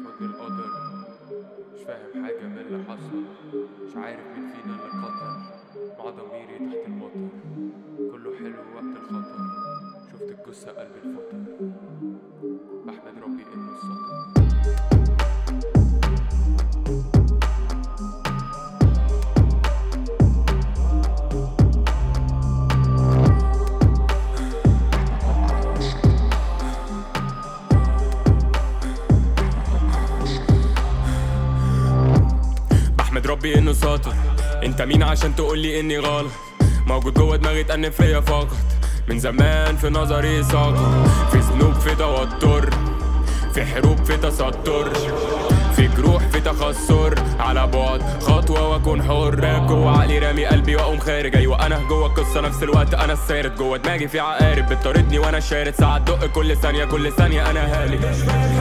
حضن القدر مش فاهم حاجة من اللي حصل مش عارف مين فينا اللي قتل مع ضميري تحت المطر كله حلو وقت الخطر شفت الجثة قلب الفطر بحمد ربي انه السطر بحمد ربي انه ساطر انت مين عشان تقولي اني غلط موجود جوه دماغي تأنف فيا فقط من زمان في نظري ساقط في ذنوب في توتر في حروب في تستر في جروح في تخسر على بعد خطوة واكون حر جوه علي رامي قلبي واقوم خارج ايوه انا جوه القصة نفس الوقت انا السارد جوه دماغي في عقارب بتطاردني وانا شارد ساعات دق كل ثانية كل ثانية انا هالك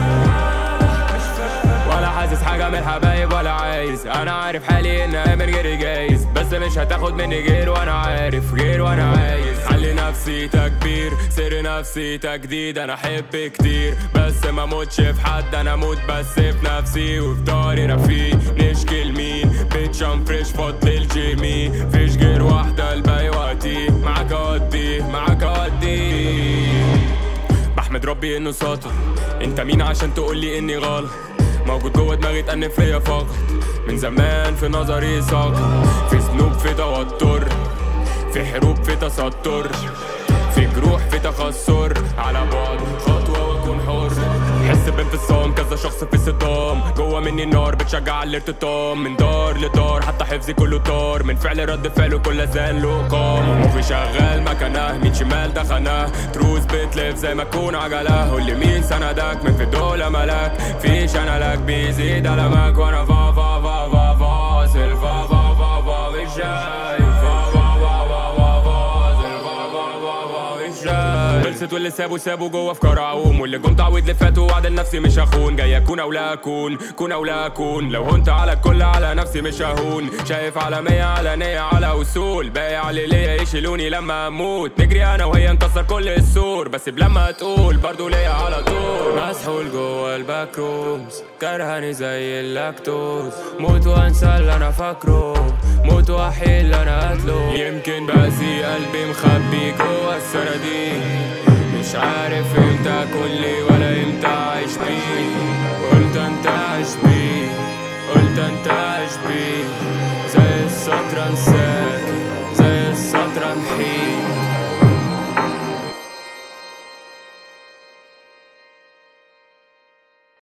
ولا حاسس حاجة من الحبايب ولا عايز أنا عارف حالي إن من غيري جايز بس مش هتاخد مني غير وأنا عارف غير وأنا عايز حل نفسي تكبير سر نفسي تجديد أنا أحب كتير بس ما موتش في حد أنا موت بس في نفسي وفي داري رفيق نشكي لمين بيتشام فريش فضل الجيمي فيش غير واحدة الباقي وقتي معاك أودي معاك أودي بحمد ربي انه ساطر انت مين عشان تقولي اني غلط موجود جوه دماغي تأنف فيا فقط من زمان في نظري ساقط في ذنوب في توتر في حروب في تستر في جروح في تخسر على بعد خطوة واكون حر حس بانفصام كذا شخص في صدام جوه مني النار بتشجع على الارتطام من دار لدار حتى حفظي كله طار من فعل رد فعله كل اذان له قام مخي شغال مكانه مين شمال دخناه تروس بتلف زي ما تكون عجله قول لي مين سندك من في دول ملاك فيش انا لك بيزيد المك وانا فا فا فا فا فاصل فا فا فا فا مش شايف فا فا فا فا فا فاصل فا فا فا فا مش شايف خلصت واللي سابوا سابوا جوه افكار اعوم واللي جم تعويض اللي فات ووعد لنفسي مش هخون جاي اكون او لا اكون كون او لا اكون لو هنت على الكل على نفسي مش ههون شايف على على نية على وصول باقي على ليا يشيلوني لما اموت نجري انا وهي نكسر كل السور بس بلما تقول برضو ليا على طول مسحول جوه الباك رومز كرهني زي اللاكتوز موت وانسى اللي انا فاكره موت واحيل اللي انا قتله يمكن بأذي قلبي مخبي جوه السراديب مش عارف امتى اكون لي ولا امتى اعيش بيه قلت انت عايش بيه قلت انت عايش بيه زي السطر انساه